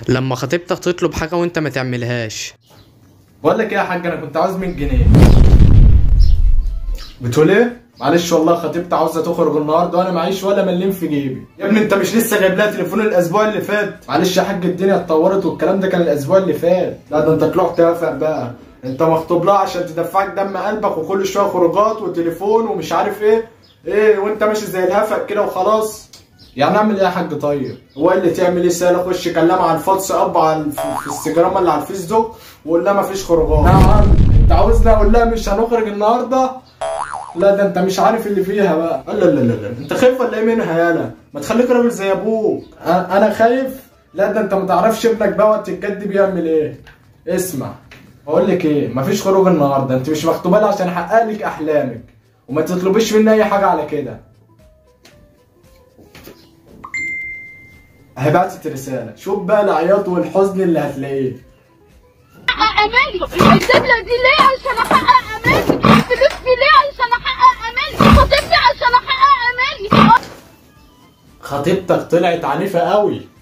لما خطيبتك تطلب حاجة وانت ما تعملهاش بقول لك ايه يا حاج انا كنت عاوز 100 جنيه بتقول ايه معلش والله خطيبتي عاوزه تخرج النهارده وانا معيش ولا مليم في جيبي يا ابني انت مش لسه جايب لها تليفون الاسبوع اللي فات معلش يا حاج الدنيا اتطورت والكلام ده كان الاسبوع اللي فات لا ده انت طلعت تافه بقى انت مخطوب لها عشان تدفعك دم قلبك وكل شويه خروجات وتليفون ومش عارف ايه ايه وانت ماشي زي الهفق كده وخلاص يعني اعمل ايه يا حاج طيب هو اللي تعمل ايه سهله خش كلمها على الفاتس اب على الف- في الانستجرام اللي على الفيسبوك وقول لها مفيش خروجات نعم انت عاوزني اقول لها مش هنخرج النهارده لا ده انت مش عارف اللي فيها بقى لا لا لا لا انت خايف ولا ايه منها يالا ما تخليك راجل زي ابوك أ- انا خايف لا ده انت ما تعرفش ابنك بقى وقت الجد بيعمل ايه اسمع اقول لك ايه مفيش خروج النهارده انت مش مخطوبه لي عشان احقق لك احلامك وما تطلبيش مني اي حاجه على كده اهي بعتت رساله شوف بقى العياط والحزن اللي هتلاقيه احقق امالي الدبله دي ليه عشان احقق امالي الفلوس دي ليه عشان احقق امالي خطيبتي عشان احقق امالي خطيبتك طلعت عنيفه قوي